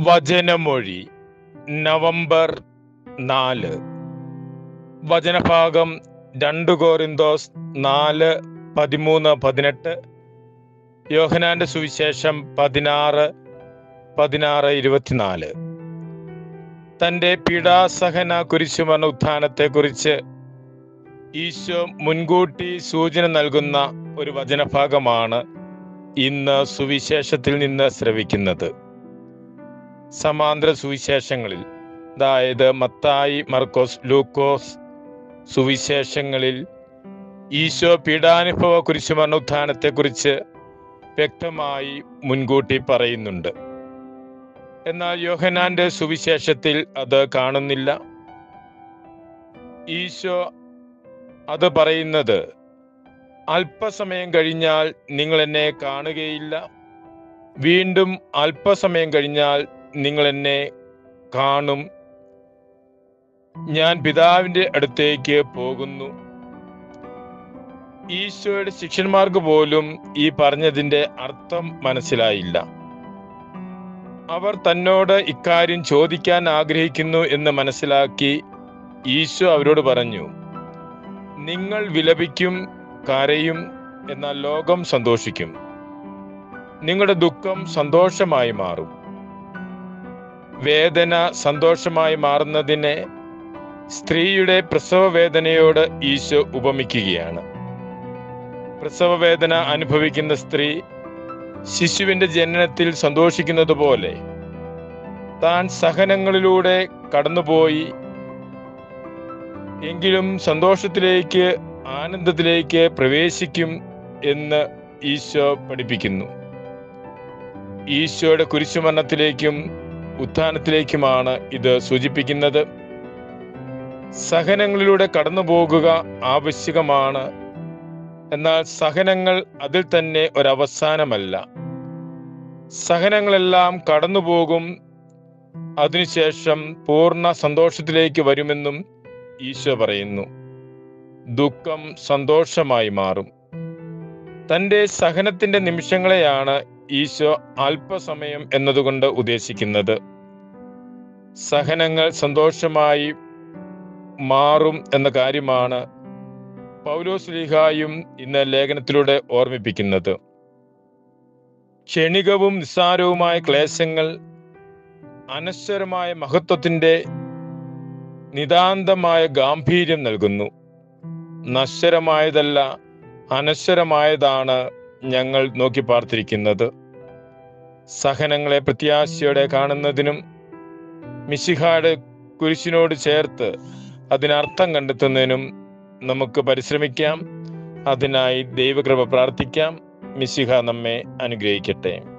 വചനമൊഴി November നാല് വചനഭാഗം രണ്ട് കോറിന്തോസ് നാല് പതിമൂന്ന് പതിനെട്ട് യോഹനാന്റെ സുവിശേഷം പതിനാറ് പതിനാറ് ഇരുപത്തിനാല് തൻ്റെ പീഡാസഹന കുരിശുമരണ ഉത്ഥാനത്തെക്കുറിച്ച് ഈശോ മുൻകൂട്ടി സൂചന നൽകുന്ന ഒരു വചനഭാഗമാണ് ഇന്ന് സുവിശേഷത്തിൽ നിന്ന് ശ്രവിക്കുന്നത് സമാന്തര സുവിശേഷങ്ങളിൽ അതായത് മത്തായി മർക്കോസ് ലൂക്കോസ് സുവിശേഷങ്ങളിൽ ഈശോ പീഡാനുഭവ കുരിശുമരണ ഉത്ഥാനത്തെക്കുറിച്ച് വ്യക്തമായി മുൻകൂട്ടി പറയുന്നുണ്ട് എന്നാൽ യോഹനാന്റെ സുവിശേഷത്തിൽ അത് കാണുന്നില്ല ഈശോ അത് പറയുന്നത് അല്പസമയം കഴിഞ്ഞാൽ നിങ്ങൾ എന്നെ കാണുകയില്ല വീണ്ടും അല്പസമയം കഴിഞ്ഞാൽ നിങ്ങൾ എന്നെ കാണും ഞാൻ പിതാവിന്റെ അടുത്തേക്ക് പോകുന്നു ഈശോയുടെ ശിഷ്യന്മാർക്ക് പോലും ഈ പറഞ്ഞതിന്റെ അർത്ഥം മനസ്സിലായില്ല അവർ തന്നോട് ഇക്കാര്യം ചോദിക്കാൻ ആഗ്രഹിക്കുന്നു എന്ന് മനസ്സിലാക്കി ഈശോ അവരോട് പറഞ്ഞു നിങ്ങൾ വിലപിക്കും കരയും എന്നാൽ ലോകം സന്തോഷിക്കും നിങ്ങളുടെ ദുഃഖം സന്തോഷമായി മാറും വേദന സന്തോഷമായി മാറുന്നതിനെ സ്ത്രീയുടെ പ്രസവ വേദനയോട് ഈശോ ഉപമിക്കുകയാണ് പ്രസവ വേദന അനുഭവിക്കുന്ന സ്ത്രീ ശിശുവിന്റെ ജനനത്തിൽ സന്തോഷിക്കുന്നത് പോലെ താൻ സഹനങ്ങളിലൂടെ കടന്നുപോയി എങ്കിലും സന്തോഷത്തിലേക്ക് ആനന്ദത്തിലേക്ക് പ്രവേശിക്കും എന്ന് ഈശോ പഠിപ്പിക്കുന്നു ഈശോയുടെ കുരിശുമരണത്തിലേക്കും ഉത്ഥാനത്തിലേക്കുമാണ് ഇത് സൂചിപ്പിക്കുന്നത് സഹനങ്ങളിലൂടെ കടന്നു പോകുക ആവശ്യകമാണ് എന്നാൽ സഹനങ്ങൾ അതിൽ തന്നെ ഒരവസാനമല്ല സഹനങ്ങളെല്ലാം കടന്നുപോകും അതിനുശേഷം പൂർണ്ണ സന്തോഷത്തിലേക്ക് വരുമെന്നും ഈശോ പറയുന്നു ദുഃഖം സന്തോഷമായി മാറും തൻ്റെ സഹനത്തിന്റെ നിമിഷങ്ങളെയാണ് ഈശോ അല്പസമയം എന്നതുകൊണ്ട് ഉദ്ദേശിക്കുന്നത് സഹനങ്ങൾ സന്തോഷമായി മാറും എന്ന കാര്യമാണ് പൗലോസ് ലീഹായും ഇന്ന് ലേഖനത്തിലൂടെ ഓർമ്മിപ്പിക്കുന്നത് ക്ഷണികവും നിസ്സാരവുമായ ക്ലേശങ്ങൾ അനശ്വരമായ മഹത്വത്തിന്റെ നിതാന്തമായ ഗാംഭീര്യം നൽകുന്നു നശ്വരമായതല്ല അനശ്വരമായതാണ് ഞങ്ങൾ നോക്കി പാർത്തിരിക്കുന്നത് സഹനങ്ങളെ പ്രത്യാശയോടെ കാണുന്നതിനും മിശിഹായുടെ കുരിശിനോട് ചേർത്ത് അതിനർത്ഥം കണ്ടെത്തുന്നതിനും നമുക്ക് പരിശ്രമിക്കാം അതിനായി ദൈവകൃപ പ്രാർത്ഥിക്കാം മിശിഹ നമ്മെ അനുഗ്രഹിക്കട്ടെ